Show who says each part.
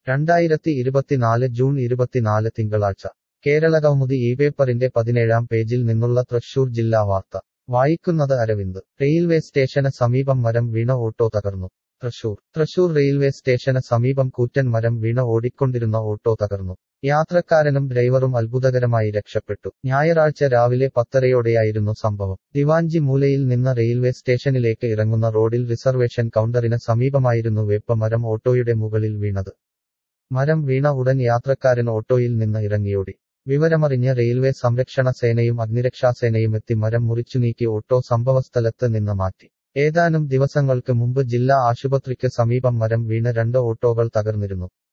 Speaker 1: രണ്ടായിരത്തി ഇരുപത്തിനാല് ജൂൺ ഇരുപത്തിനാല് തിങ്കളാഴ്ച കേരളകൗമുദി ഈ പേപ്പറിന്റെ പതിനേഴാം പേജിൽ നിന്നുള്ള തൃശൂർ ജില്ലാ വാർത്ത വായിക്കുന്നത് അരവിന്ദ് റെയിൽവേ സ്റ്റേഷന് സമീപം മരം വീണ ഓട്ടോ തകർന്നു തൃശൂർ തൃശൂർ റെയിൽവേ സ്റ്റേഷന് സമീപം കൂറ്റൻ മരം വീണ ഓടിക്കൊണ്ടിരുന്ന ഓട്ടോ തകർന്നു യാത്രക്കാരനും ഡ്രൈവറും അത്ഭുതകരമായി രക്ഷപ്പെട്ടു ഞായറാഴ്ച രാവിലെ പത്തരയോടെയായിരുന്നു സംഭവം ദിവാഞ്ചി മൂലയിൽ നിന്ന് റെയിൽവേ സ്റ്റേഷനിലേക്ക് ഇറങ്ങുന്ന റോഡിൽ റിസർവേഷൻ കൗണ്ടറിന് സമീപമായിരുന്നു വേപ്പ മരം ഓട്ടോയുടെ മുകളിൽ വീണത് മരം വീണ ഉടൻ യാത്രക്കാരൻ ഓട്ടോയിൽ നിന്ന് ഇറങ്ങിയോടി വിവരമറിഞ്ഞ് റെയിൽവേ സംരക്ഷണ സേനയും അഗ്നിരക്ഷാസേനയും എത്തി മരം മുറിച്ചുനീക്കി ഓട്ടോ സംഭവസ്ഥലത്ത് നിന്ന് മാറ്റി ഏതാനും ദിവസങ്ങൾക്ക് മുമ്പ് ജില്ലാ ആശുപത്രിക്ക് സമീപം മരം വീണ് രണ്ട് ഓട്ടോകൾ തകർന്നിരുന്നു